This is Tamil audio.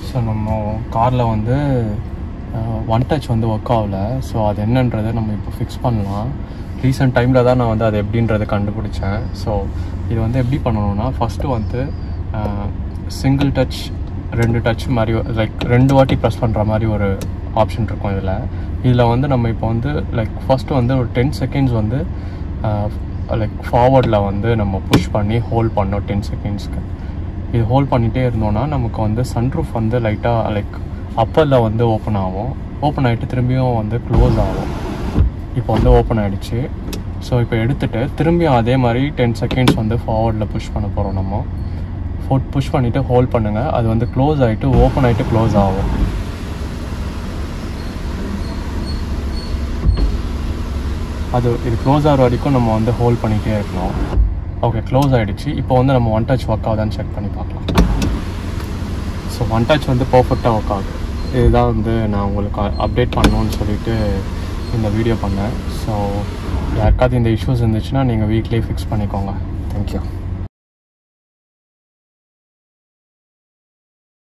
ஸோ நம்ம காரில் வந்து ஒன் டச் வந்து ஒர்க் ஆகல ஸோ அது என்னன்றதை நம்ம இப்போ ஃபிக்ஸ் பண்ணலாம் ரீசெண்ட் டைமில் தான் நான் வந்து அது எப்படின்றத கண்டுபிடிச்சேன் ஸோ இது வந்து எப்படி பண்ணணும்னா ஃபஸ்ட்டு வந்து சிங்கிள் டச் ரெண்டு டச் மாதிரி லைக் ரெண்டு வாட்டி ப்ரெஸ் பண்ணுற மாதிரி ஒரு ஆப்ஷன் இருக்கும் இதில் இதில் வந்து நம்ம இப்போ வந்து லைக் ஃபஸ்ட்டு வந்து ஒரு டென் செகண்ட்ஸ் வந்து லைக் ஃபார்வர்டில் வந்து நம்ம புஷ் பண்ணி ஹோல்ட் பண்ணோம் டென் செகண்ட்ஸ்க்கு இது ஹோல்ட் பண்ணிகிட்டே இருந்தோம்னா நமக்கு வந்து சன்ரூஃப் வந்து லைட்டாக லைக் அப்பரில் வந்து ஓப்பன் ஆகும் ஓப்பன் ஆகிட்டு திரும்பியும் வந்து க்ளோஸ் ஆகும் இப்போ வந்து ஓப்பன் ஆகிடுச்சு ஸோ இப்போ எடுத்துகிட்டு திரும்பியும் அதே மாதிரி டென் செகண்ட்ஸ் வந்து ஃபார்வர்டில் புஷ் பண்ண போகிறோம் நம்ம ஃபோட் புஷ் பண்ணிவிட்டு ஹோல்ட் பண்ணுங்கள் அது வந்து க்ளோஸ் ஆகிட்டு ஓப்பன் ஆகிட்டு க்ளோஸ் ஆகும் அது இது க்ளோஸ் ஆகிற வரைக்கும் நம்ம வந்து ஹோல்ட் பண்ணிகிட்டே இருக்கணும் ஓகே க்ளோஸ் ஆகிடுச்சு இப்போ வந்து நம்ம ஒன் டச் ஒர்க் ஆகுதான்னு செக் பண்ணி பார்க்கலாம் ஸோ ஒன் டச் வந்து பர்ஃபெக்டாக ஒர்க் ஆகுது இதுதான் வந்து நான் உங்களுக்கு அப்டேட் பண்ணணும்னு சொல்லிட்டு இந்த வீடியோ பண்ணேன் ஸோ யாருக்காவது இந்த இஷ்யூஸ் இருந்துச்சுன்னா நீங்கள் வீக்லேயே ஃபிக்ஸ் பண்ணிக்கோங்க தேங்க்யூ